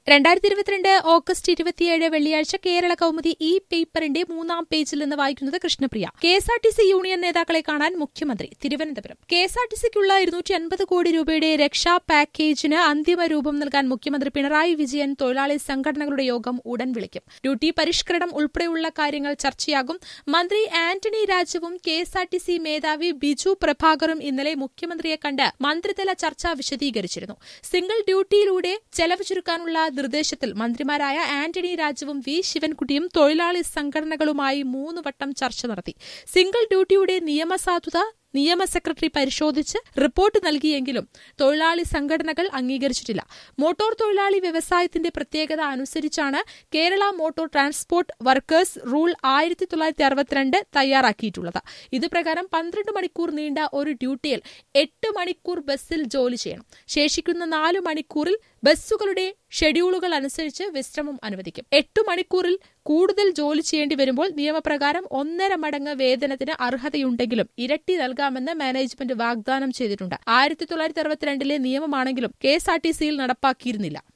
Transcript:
രണ്ടായിരത്തി ഇരുപത്തിരണ്ട് ഓഗസ്റ്റ് ഇരുപത്തിയേഴ് വെള്ളിയാഴ്ച കേരള കൗമുദി ഈ പേപ്പറിന്റെ മൂന്നാം പേജിൽ നിന്ന് വായിക്കുന്നത് Krishnapriya K S R T C union നേതാക്കളെ കാണാൻ മുഖ്യമന്ത്രി Thiruvananthapuram K S R T സിക്കുള്ള ഇരുന്നൂറ്റി അൻപത് കോടി രൂപയുടെ രക്ഷാ പാക്കേജിന് അന്തിമ രൂപം നൽകാൻ മുഖ്യമന്ത്രി പിണറായി വിജയൻ തൊഴിലാളി സംഘടനകളുടെ യോഗം ഉടൻ വിളിക്കും ഡ്യൂട്ടി പരിഷ്കരണം ഉൾപ്പെടെയുള്ള കാര്യങ്ങൾ ചർച്ചയാകും മന്ത്രി ആന്റണി രാജുവും K S R T C മേധാവി ബിജു പ്രഭാകറും ഇന്നലെ മുഖ്യമന്ത്രിയെ കണ്ട് മന്ത്രിതല ചർച്ച വിശദീകരിച്ചിരുന്നു സിംഗിൾ ഡ്യൂട്ടിയിലൂടെ ചെലവ് ചുരുക്കാനുള്ള നിർദ്ദേശത്തിൽ മന്ത്രിമാരായ ആന്റണി രാജുവും വി ശിവൻകുട്ടിയും തൊഴിലാളി സംഘടനകളുമായി മൂന്ന് വട്ടം ചർച്ച നടത്തി സിംഗിൾ ഡ്യൂട്ടിയുടെ നിയമസാധുത നിയമ സെക്രട്ടറി പരിശോധിച്ച് റിപ്പോർട്ട് നൽകിയെങ്കിലും തൊഴിലാളി സംഘടനകൾ അംഗീകരിച്ചിട്ടില്ല മോട്ടോർ തൊഴിലാളി വ്യവസായത്തിന്റെ പ്രത്യേകത അനുസരിച്ചാണ് Kerala motor transport workers rule ആയിരത്തി തൊള്ളായിരത്തി അറുപത്തിരണ്ട് തയ്യാറാക്കിയിട്ടുള്ളത് ഇത് പ്രകാരം പന്ത്രണ്ട് മണിക്കൂർ നീണ്ട ഒരു ഡ്യൂട്ടിയിൽ എട്ട് മണിക്കൂർ ബസ്സിൽ ജോലി ചെയ്യണം ശേഷിക്കുന്ന നാല് മണിക്കൂറിൽ ബസ്സുകളുടെ ഷെഡ്യൂളുകൾ അനുസരിച്ച് വിശ്രമം അനുവദിക്കും എട്ട് മണിക്കൂറിൽ കൂടുതൽ ജോലി ചെയ്യേണ്ടി വരുമ്പോൾ നിയമപ്രകാരം ഒന്നര മടങ്ങ് വേതനത്തിന് അർഹതയുണ്ടെങ്കിലും ഇരട്ടി നൽകാമെന്ന് മാനേജ്മെന്റ് വാഗ്ദാനം ചെയ്തിട്ടുണ്ട് ആയിരത്തി തൊള്ളായിരത്തി അറുപത്തിരണ്ടിലെ നിയമമാണെങ്കിലും കെ എസ് ആർ ടി സിയിൽ നടപ്പാക്കിയിരുന്നില്ല